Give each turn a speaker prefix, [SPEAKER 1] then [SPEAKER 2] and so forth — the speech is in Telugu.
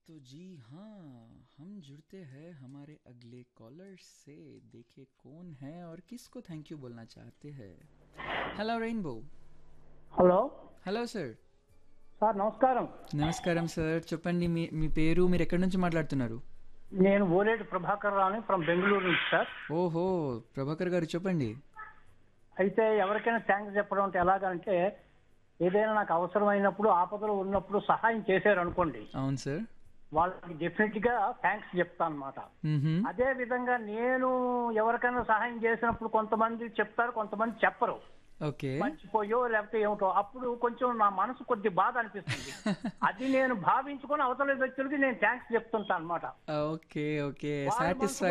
[SPEAKER 1] तो जी हाँ हम जुड़ते हैं हमारे अगले कॉलर से देखे कौन है और किसको थैंक यू बोलना चाहते हैं hello rainbow
[SPEAKER 2] hello
[SPEAKER 1] hello sir
[SPEAKER 2] sir నమస్కారం
[SPEAKER 1] నమస్కారం సార్ చెప్పండి మీ మీ పేరు మీరు ఎక్కడి నుంచి మాట్లాడుతున్నారు
[SPEAKER 2] నేను ఓలేటి ప్రభాకర్ రావుని ఫ్రమ్ బెంగళూరు నుంచి సార్
[SPEAKER 1] ఓహో ప్రభాకర్ గారు చెప్పండి
[SPEAKER 2] అయితే ఎవరికైనా థ్యాంక్స్ చెప్పడం అంటే ఎలాగంటే ఏదైనా నాకు అవసరమైనప్పుడు ఆపదలో ఉన్నప్పుడు సహాయం చేశారు అనుకోండి
[SPEAKER 1] అవును సార్
[SPEAKER 2] వాళ్ళకి డెఫినెట్ గా థ్యాంక్స్ చెప్తాను అనమాట
[SPEAKER 1] మ్మ్హమ్.
[SPEAKER 2] అదే విధంగా నేను ఎవరికైనా సహాయం చేసినప్పుడు కొంతమంది చెప్తారు కొంతమంది చెప్పరు
[SPEAKER 1] ఓకే
[SPEAKER 2] మర్చిపోయో లేకపోతే ఏమిటో అప్పుడు కొంచెం నా మనసు కొద్ది బాధ అనిపిస్తుంది అది నేను భావించుకొని అవతల వ్యక్తులకి నేను థ్యాంక్స్ చెప్తుంటాను అనమాట
[SPEAKER 1] ఓకే ఓకే
[SPEAKER 2] వాళ్ళ మనసు
[SPEAKER 1] సాటిస్ఫాక్షన్